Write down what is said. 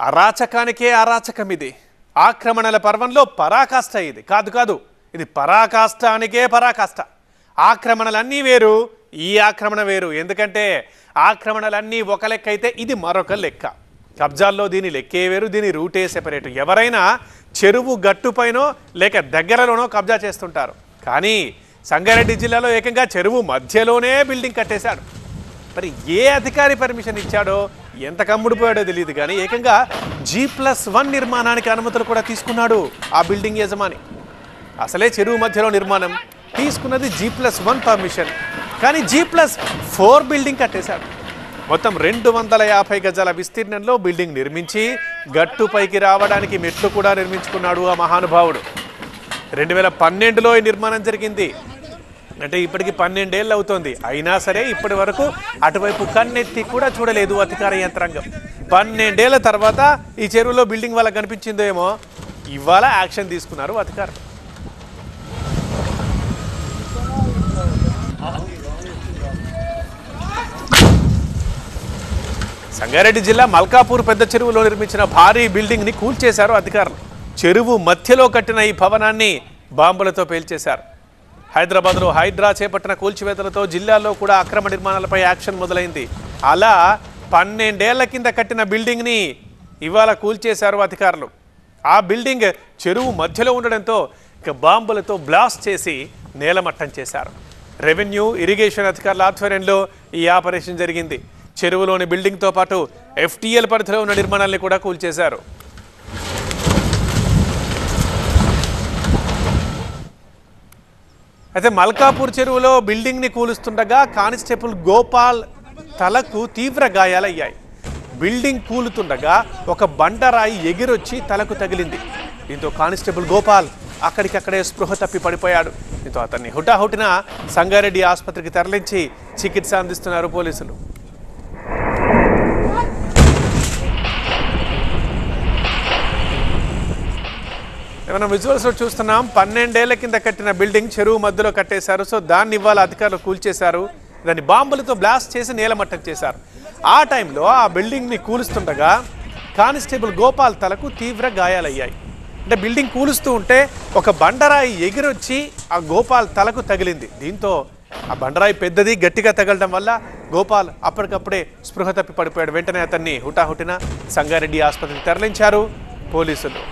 అరాచకానికే అరాచకం ఇది ఆక్రమణల పర్వంలో పరాకాష్ట ఇది కాదు కాదు ఇది పరాకాష్టానికే పరాకాష్ట ఆక్రమణలన్నీ వేరు ఈ ఆక్రమణ వేరు ఎందుకంటే ఆక్రమణలన్నీ ఒక లెక్క అయితే ఇది మరొక లెక్క కబ్జాల్లో దీని లెక్కే వేరు దీని రూటే సెపరేట్ ఎవరైనా చెరువు గట్టుపైనో లేక దగ్గరలోనో కబ్జా చేస్తుంటారు కానీ సంగారెడ్డి జిల్లాలో ఏకంగా చెరువు మధ్యలోనే బిల్డింగ్ కట్టేశాడు మరి ఏ అధికారి పర్మిషన్ ఇచ్చాడో ఎంత కమ్ముడిపోయాడో తెలియదు కానీ ఏకంగా జీ ప్లస్ వన్ నిర్మాణానికి అనుమతులు కూడా తీసుకున్నాడు ఆ బిల్డింగ్ యజమాని అసలే చెరువు మధ్యలో నిర్మాణం తీసుకున్నది జీ ప్లస్ వన్ పర్మిషన్ కానీ జీ ప్లస్ ఫోర్ బిల్డింగ్ కట్టేశాడు మొత్తం రెండు వందల యాభై గజాల విస్తీర్ణంలో బిల్డింగ్ నిర్మించి గట్టు పైకి రావడానికి మెట్లు కూడా నిర్మించుకున్నాడు ఆ మహానుభావుడు రెండు వేల పన్నెండులో ఈ నిర్మాణం జరిగింది అంటే ఇప్పటికి పన్నెండేళ్ళు అవుతోంది అయినా సరే ఇప్పటి వరకు అటువైపు కన్నెత్తి కూడా చూడలేదు అధికార యంత్రాంగం పన్నెండేళ్ల తర్వాత ఈ చెరువులో బిల్డింగ్ వాళ్ళకి కనిపించిందో ఏమో ఇవాళ యాక్షన్ తీసుకున్నారు అధికారులు సంగారెడ్డి జిల్లా మల్కాపూర్ పెద్ద చెరువులో నిర్మించిన భారీ బిల్డింగ్ ని కూల్చేశారు అధికారులు చెరువు మధ్యలో కట్టిన ఈ భవనాన్ని బాంబులతో పేల్చేశారు హైదరాబాద్లో హైడ్రా చేపట్టిన కూల్చివేతలతో జిల్లాలో కూడా అక్రమ నిర్మాణాలపై యాక్షన్ మొదలైంది అలా పన్నెండేళ్ల కింద కట్టిన బిల్డింగ్ని ఇవాళ కూల్చేశారు అధికారులు ఆ బిల్డింగ్ చెరువు మధ్యలో ఉండడంతో ఇక బాంబులతో బ్లాస్ట్ చేసి నేలమట్టం చేశారు రెవెన్యూ ఇరిగేషన్ అధికారుల ఆధ్వర్యంలో ఈ ఆపరేషన్ జరిగింది చెరువులోని బిల్డింగ్తో పాటు ఎఫ్టీఎల్ పరిధిలో ఉన్న నిర్మాణాల్ని కూడా కూల్చేశారు అయితే మల్కాపూర్ చెరువులో బిల్డింగ్ని కూలుస్తుండగా కానిస్టేబుల్ గోపాల్ తలకు తీవ్ర గాయాలయ్యాయి బిల్డింగ్ కూలుతుండగా ఒక బండరాయి ఎగిరొచ్చి తలకు తగిలింది దీంతో కానిస్టేబుల్ గోపాల్ అక్కడికక్కడే స్పృహ తప్పి పడిపోయాడు దీంతో అతన్ని హుటాహుటిన సంగారెడ్డి ఆసుపత్రికి తరలించి చికిత్స అందిస్తున్నారు పోలీసులు మనం విజువల్స్ లో చూస్తున్నాం పన్నెండేళ్ల కింద కట్టిన బిల్డింగ్ చెరువు మధ్యలో కట్టేశారు సో దాన్ని ఇవాళ అధికారులు కూల్చేశారు దాన్ని బాంబులతో బ్లాస్ట్ చేసి నేలమట్టం చేశారు ఆ టైంలో ఆ బిల్డింగ్ ని కూలుస్తుండగా కానిస్టేబుల్ గోపాల్ తలకు తీవ్ర గాయాలయ్యాయి అంటే బిల్డింగ్ కూలుస్తూ ఉంటే ఒక బండరాయి ఎగిరొచ్చి ఆ గోపాల్ తలకు తగిలింది దీంతో ఆ బండరాయి పెద్దది గట్టిగా తగలడం వల్ల గోపాల్ అప్పటికప్పుడే స్పృహ తప్పి పడిపోయాడు వెంటనే అతన్ని హుటాహుటిన సంగారెడ్డి ఆసుపత్రికి తరలించారు పోలీసులు